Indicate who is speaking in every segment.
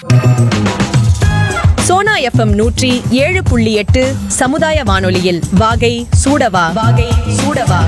Speaker 1: Sona FM நூற்றி ஏழு புள்ளி எட்டு சமுதாய வானொலியில் வாகை சூடவா வாகை சூடவா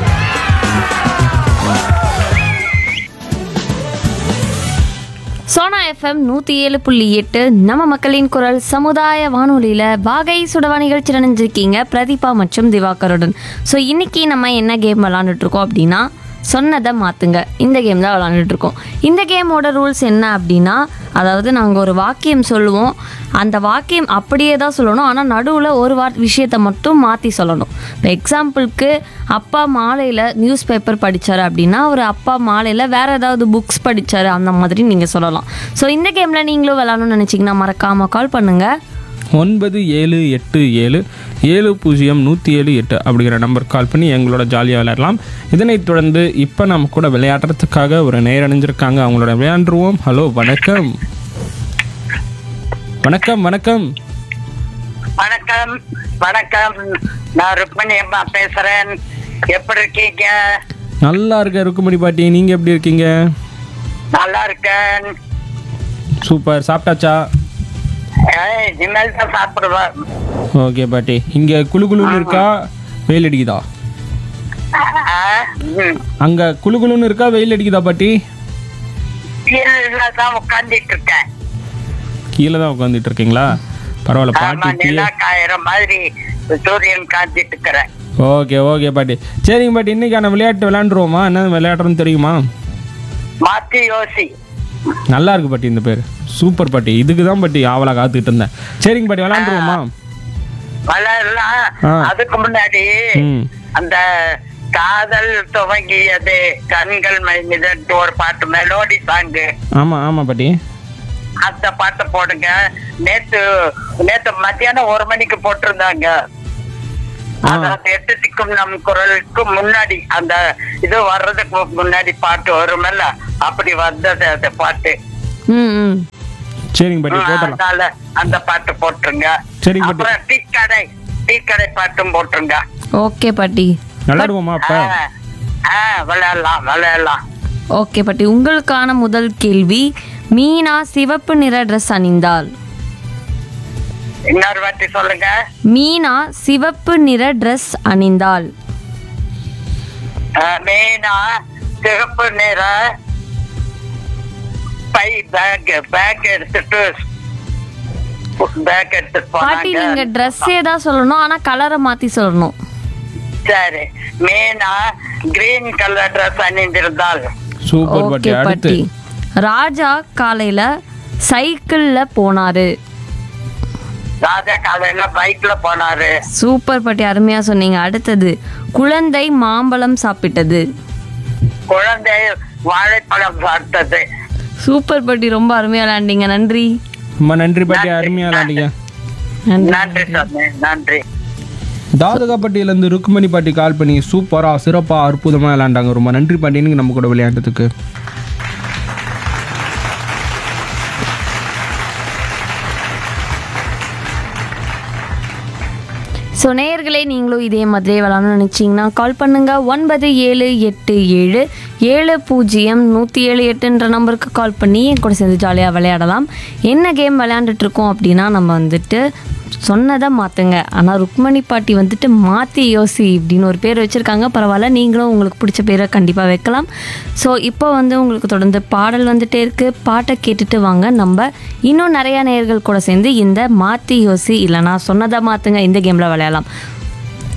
Speaker 2: சோனா எஃப்எம் நூற்றி ஏழு புள்ளி எட்டு நம்ம மக்களின் குரல் சமுதாய வானொலியில் வாகை சுடவா நிகழ்ச்சி நினைஞ்சிருக்கீங்க பிரதீபா மற்றும் திவாகருடன் ஸோ இன்னைக்கு நம்ம என்ன கேம் விளாண்டுட்டு இருக்கோம் அப்படின்னா சொன்னதை மாற்றுங்க இந்த கேம் தான் விளாண்டுட்டு இருக்கோம் இந்த கேமோட ரூல்ஸ் என்ன அப்படின்னா அதாவது நாங்கள் ஒரு வாக்கியம் சொல்லுவோம் அந்த வாக்கியம் அப்படியே தான் சொல்லணும் ஆனால் நடுவில் ஒரு வா விஷயத்தை மட்டும் மாற்றி சொல்லணும் இப்போ எக்ஸாம்பிளுக்கு அப்பா மாலையில் நியூஸ் பேப்பர் படித்தார் அப்படின்னா ஒரு அப்பா மாலையில் வேறு ஏதாவது புக்ஸ் படித்தார் அந்த மாதிரி நீங்கள் சொல்லலாம் ஸோ இந்த கேமில் நீங்களும் விளாடணும்னு நினச்சிங்கன்னா மறக்காமல் கால் பண்ணுங்கள்
Speaker 3: ஒன்பது ஏழு எட்டு ஏழு ஏழு பூஜ்ஜியம் நூற்றி ஏழு எட்டு அப்படிங்கிற நம்பர் கால் பண்ணி எங்களோட ஜாலியாக விளையாடலாம் இதனைத் தொடர்ந்து இப்போ நம்ம கூட விளையாடுறதுக்காக ஒரு நேர் அணிஞ்சிருக்காங்க அவங்களோட விளையாண்டுருவோம் ஹலோ வணக்கம் வணக்கம் வணக்கம்
Speaker 4: வணக்கம் வணக்கம் நான் ருக்மணி அம்மா பேசுறேன் எப்படி இருக்கீங்க
Speaker 3: நல்லா இருக்க ருக்குமணி பாட்டி நீங்கள் எப்படி இருக்கீங்க
Speaker 4: நல்லா இருக்கேன்
Speaker 3: சூப்பர் சாப்பிட்டாச்சா
Speaker 4: ஏய், இனிமேல் தான் சாப்பிடுவேன்
Speaker 3: ஓகே பாட்டி இங்கே குளு குளுன்னு இருக்கா வெயில் அடிக்குதா
Speaker 4: ஆ, ம்.
Speaker 3: அங்கே குளு குளுன்னு இருக்கா வெயில் அடிக்குதா பாட்டி
Speaker 4: கீழே தான் உட்கார்ந்துட்டு இருக்கேன்
Speaker 3: கீழே தான் உட்காந்துட்டு இருக்கீங்களா பரவாயில்ல
Speaker 4: ஆமா
Speaker 3: பாட்டிக்கு
Speaker 4: நிலா காயிற மாதிரி சூரியன் காஞ்சிட்டு இருக்கிறேன்
Speaker 3: ஓகே ஓகே பாட்டி சரிங்க பாட்டி இன்னைக்கான விளையாட்டு விளையாண்டுருவோமா என்ன விளையாடுறோன்னு தெரியுமா
Speaker 4: மாத்தி யோசி
Speaker 3: நல்லா இருக்கு பாட்டி இந்த பேர் சூப்பர் பாட்டி இதுக்கு தான் பாட்டி ஆவலா காத்துக்கிட்டு இருந்தேன் சரிங்க பாட்டி விளையாண்டுருவோமா
Speaker 4: வளரலாம்
Speaker 3: ஆ.
Speaker 4: அதுக்கு முன்னாடி
Speaker 3: ம்
Speaker 4: அந்த காதல் துவங்கியது கண்கள் மைமிதன்ட்டு ஒரு பாட்டு மெலோடி சாங்கு
Speaker 3: ஆமாம் ஆமாம் பாட்டி
Speaker 4: அந்த பாட்டை போடுங்க நேத்து நேத்து மத்தியானம் ஒரு மணிக்கு போட்டிருந்தாங்க
Speaker 3: ஆ.
Speaker 4: அதாவது எட்டு திக்கும் நம் குரலுக்கு முன்னாடி அந்த இது வர்றதுக்கு முன்னாடி பாட்டு வருமல்ல அப்படி வந்தது அந்த பாட்டு
Speaker 2: ம் ம்
Speaker 3: சரிங்க பாட்டி போட்டலாம்
Speaker 4: அதனால அந்த பாட்டு போட்டுருங்க
Speaker 3: சரிங்க பாட்டி.
Speaker 4: அப்புறம் டீ கடை டீ கடை பாட்டும் போட்டுருங்க
Speaker 2: ஓகே பாட்டி
Speaker 3: விளையாடுவோமா அப்போ
Speaker 4: ஆ, ஆ விளையாடலாம் விளையாடலாம்
Speaker 2: ஓகே பாட்டி உங்களுக்கான முதல் கேள்வி மீனா சிவப்பு நிற ட்ரெஸ் அணிந்தாள்
Speaker 4: இன்னொரு வாட்டி சொல்லுங்க
Speaker 2: மீனா சிவப்பு நிற ட்ரெஸ் அணிந்தாள்
Speaker 4: ஆ, மீனா சிகப்பு நிற பை பேக் பேக் எடுத்துட்டு பேக் எடுத்துட்டு
Speaker 2: பாட்டி நீங்க
Speaker 4: போனாங்க
Speaker 2: ட்ரெஸ்ஸே தான் சொல்லணும் ஆனா கலரை மாத்தி சொல்லணும்
Speaker 4: சரி மீனா கிரீன் கலர் ட்ரெஸ் அணிந்திருந்தாள்
Speaker 3: சூப்பர் பாட்டி
Speaker 2: ஓகே
Speaker 3: அடுத்து
Speaker 2: பாட்டி ராஜா காலையில சைக்கிள்ல போனாரு
Speaker 4: ராஜா காலையில பைக்ல போனாரு
Speaker 2: சூப்பர் பாட்டி அருமையா சொன்னீங்க அடுத்தது குழந்தை மாம்பழம் சாப்பிட்டது
Speaker 4: குழந்தை வாழைப்பழம் சாப்பிட்டது
Speaker 2: சூப்பர் பாட்டி ரொம்ப அருமையா விளையாண்டீங்க நன்றி
Speaker 3: ரொம்ப நன்றி பாட்டி அருமையாக விளையாண்டீங்க
Speaker 2: நன்றி
Speaker 4: நன்றி சொன்னேன் நன்றி
Speaker 3: தாதகாப்பட்டியிலேருந்து ருக்குமணி பாட்டி கால் பண்ணி சூப்பராக சிறப்பாக அற்புதமாக விளையாண்டாங்க ரொம்ப நன்றி பாட்டி நீங்க நம்ம கூட விளையாண்டதுக்கு
Speaker 2: ஸோ நேயர்களே நீங்களும் இதே மாதிரியே விளாடணும்னு நினச்சிங்கன்னா கால் பண்ணுங்க ஒன்பது ஏழு எட்டு ஏழு ஏழு பூஜ்ஜியம் நூற்றி ஏழு எட்டுன்ற நம்பருக்கு கால் பண்ணி என் கூட சேர்ந்து ஜாலியாக விளையாடலாம் என்ன கேம் விளையாண்டுட்டு இருக்கோம் அப்படின்னா நம்ம வந்துட்டு சொன்னதை மாற்றுங்க ஆனால் ருக்மணி பாட்டி வந்துட்டு மாற்றி யோசி இப்படின்னு ஒரு பேர் வச்சுருக்காங்க பரவாயில்ல நீங்களும் உங்களுக்கு பிடிச்ச பேரை கண்டிப்பாக வைக்கலாம் ஸோ இப்போ வந்து உங்களுக்கு தொடர்ந்து பாடல் வந்துட்டே இருக்குது பாட்டை கேட்டுட்டு வாங்க நம்ம இன்னும் நிறையா நேயர்கள் கூட சேர்ந்து இந்த மாற்றி யோசி இல்லைனா சொன்னதை மாற்றுங்க இந்த கேமில் விளையாடலாம்